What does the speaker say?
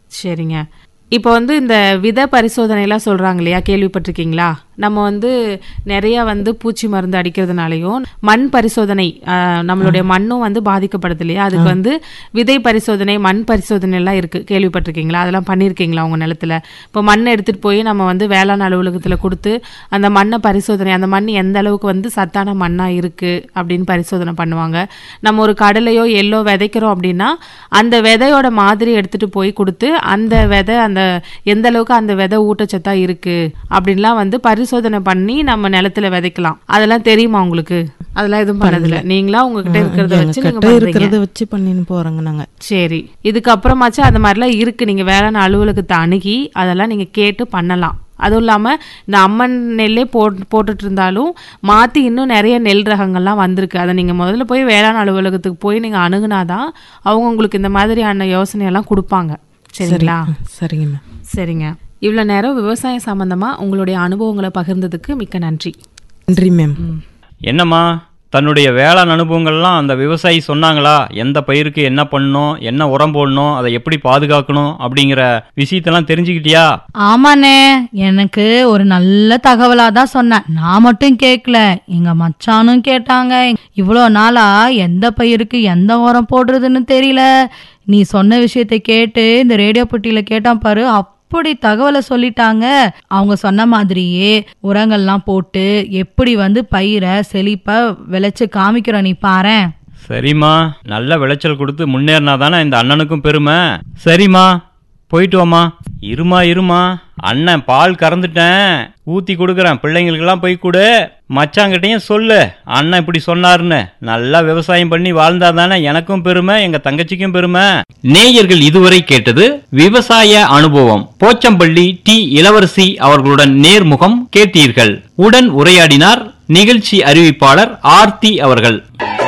சரிங்க இப்போ வந்து இந்த வித பரிசோதனைலாம் சொல்கிறாங்க இல்லையா கேள்விப்பட்டிருக்கீங்களா நம்ம வந்து நிறைய வந்து பூச்சி மருந்து அடிக்கிறதுனாலையும் மண் பரிசோதனை ஆஹ், நம்மளுடைய மண்ணும் வந்து பாதிக்கப்படுது இல்லையா அதுக்கு வந்து விதை பரிசோதனை மண் பரிசோதனை எல்லாம் இருக்குது கேள்விப்பட்டிருக்கீங்களா அதெல்லாம் பண்ணியிருக்கீங்களா உங்கள் நிலத்துல இப்போ மண்ணை எடுத்துகிட்டு போய் நம்ம வந்து வேளாண் அலுவலகத்தில் கொடுத்து அந்த மண்ணை பரிசோதனை அந்த மண் எந்த அளவுக்கு வந்து சத்தான மண்ணாக இருக்குது அப்படின்னு பரிசோதனை பண்ணுவாங்க நம்ம ஒரு கடலையோ எள்ளோ விதைக்கிறோம் அப்படின்னா அந்த விதையோட மாதிரி எடுத்துட்டு போய் கொடுத்து அந்த விதை அந்த எந்த அளவுக்கு அந்த விதை ஊட்டச்சத்தா இருக்கு அப்படின்லாம் வந்து பரிசோதனை பண்ணி நம்ம நிலத்துல விதைக்கலாம் அதெல்லாம் தெரியுமா உங்களுக்கு அதெல்லாம் எதுவும் பண்ணதில்ல நீங்களா உங்ககிட்ட இருக்கிறத வச்சு நீங்க கிட்ட பண்றீங்க இருக்கிறத வச்சு பண்ணின்னு போறோங்க நாங்க சரி இதுக்கப்புறமாச்சும் அது மாதிரிலாம் இருக்கு நீங்க வேளாண் அலுவலகத்தை அணுகி அதெல்லாம் நீங்க கேட்டு பண்ணலாம் அதுவும் இல்லாம இந்த அம்மன் நெல்லே போட் போட்டுட்டு இருந்தாலும் மாத்தி இன்னும் நிறைய நெல் ரகங்கள்லாம் வந்திருக்கு அதை நீங்க முதல்ல போய் வேளாண் அலுவலகத்துக்கு போய் நீங்க அணுகுனாதான் அவங்க உங்களுக்கு இந்த மாதிரியான யோசனையெல்லாம் கொடுப்பாங்க சரிங்களா சரிங்க மேம் சரிங்க இவ்வளோ நேரம் விவசாயம் சம்பந்தமா உங்களுடைய அனுபவங்களை பகிர்ந்ததுக்கு மிக்க நன்றி நன்றி மேம் என்னம்மா தன்னுடைய வேளாண் அனுபவங்கள்லாம் அந்த விவசாயி சொன்னாங்களா எந்த பயிருக்கு என்ன பண்ணணும் என்ன உரம் போடணும் அதை எப்படி பாதுகாக்கணும் அப்படிங்கிற விஷயத்தெல்லாம் தெரிஞ்சுக்கிட்டியா ஆமாண்ணே எனக்கு ஒரு நல்ல தகவலா தான் சொன்னேன் நான் மட்டும் கேட்கல எங்க மச்சானும் கேட்டாங்க இவ்வளோ நாளா எந்த பயிருக்கு எந்த உரம் போடுறதுன்னு தெரியல நீ சொன்ன விஷயத்தை கேட்டு இந்த ரேடியோ பெட்டியில கேட்டான் பாரு அப்படி தகவலை சொல்லிட்டாங்க அவங்க சொன்ன மாதிரியே உரங்கள்லாம் போட்டு எப்படி வந்து பயிரை செழிப்பா விளைச்சு காமிக்கிறோம் நீ பாரேன் சரிம்மா நல்ல விளைச்சல் கொடுத்து முன்னேறினா தானே இந்த அண்ணனுக்கும் பெருமை சரிம்மா போயிட்டு வாம்மா இருமா இருமா அண்ணன் பால் கறந்துட்டேன் ஊத்தி கொடுக்குறேன் பிள்ளைங்களுக்கெல்லாம் போய் கொடு மச்சாங்கிட்டையும் சொல்லு அண்ணன் இப்படி சொன்னாருன்னு நல்லா விவசாயம் பண்ணி வாழ்ந்தா தானே எனக்கும் பெருமை எங்க தங்கச்சிக்கும் பெருமை நேயர்கள் இதுவரை கேட்டது விவசாய அனுபவம் போச்சம்பள்ளி டி இளவரசி அவர்களுடன் நேர்முகம் கேட்டீர்கள் உடன் உரையாடினார் நிகழ்ச்சி அறிவிப்பாளர் ஆர்த்தி அவர்கள்